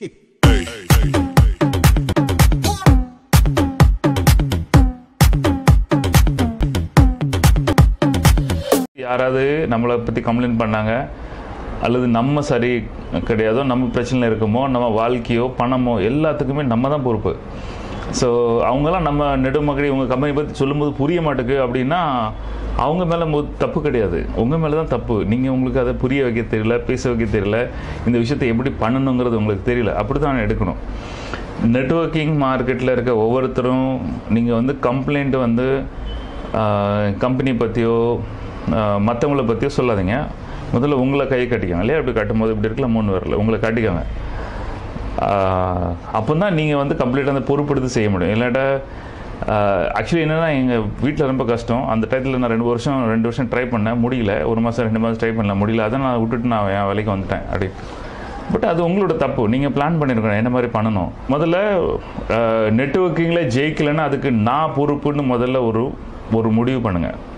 யாராவது நம்மளை பற்றி கம்ப்ளைண்ட் பண்ணாங்க அல்லது நம்ம சரி கிடையாதோ நம்ம பிரச்சனையில் இருக்கோமோ நம்ம வாழ்க்கையோ பணமோ எல்லாத்துக்குமே நம்ம தான் பொறுப்பு ஸோ அவங்கெல்லாம் நம்ம நெடுமகடி உங்கள் கம்பெனி பற்றி சொல்லும்போது புரிய மாட்டேங்குது அப்படின்னா அவங்க மேலே தப்பு கிடையாது உங்கள் மேலே தான் தப்பு நீங்கள் உங்களுக்கு அதை புரிய வைக்க தெரியல பேச வைக்க தெரியல இந்த விஷயத்தை எப்படி பண்ணணுங்கிறது உங்களுக்கு தெரியல அப்படி தான் எடுக்கணும் நெட்வொர்க்கிங் மார்க்கெட்டில் இருக்க ஒவ்வொருத்தரும் நீங்கள் வந்து கம்ப்ளைண்ட் வந்து கம்பெனி பற்றியோ மற்றவங்கள பற்றியோ சொல்லாதீங்க முதல்ல உங்களை கை கட்டிக்கோங்க இல்லையா இப்படி கட்டும்போது இப்படி இருக்கல மூணு வரல உங்களை காட்டிக்கோங்க அப்போ தான் நீங்கள் வந்து கம்ப்ளீட்டாக அந்த பொறுப்படுத்தி செய்ய முடியும் இல்லாட்டா ஆக்சுவலி என்னென்னா எங்கள் வீட்டில் ரொம்ப கஷ்டம் அந்த டயத்தில் நான் ரெண்டு வருஷம் ரெண்டு வருஷம் ட்ரை பண்ணேன் முடியல ஒரு மாதம் ரெண்டு மாதம் ட்ரை பண்ணல முடியல அதை நான் விட்டுட்டு நான் என் வேலைக்கு வந்துட்டேன் அப்படி பட் அது உங்களோட தப்பு நீங்கள் பிளான் பண்ணியிருக்கணும் என்ன மாதிரி பண்ணணும் முதல்ல நெட்ஒர்க்கிங்கில் ஜெயிக்கலைன்னா அதுக்கு நான் பொறுப்புன்னு முதல்ல ஒரு ஒரு முடிவு பண்ணுங்கள்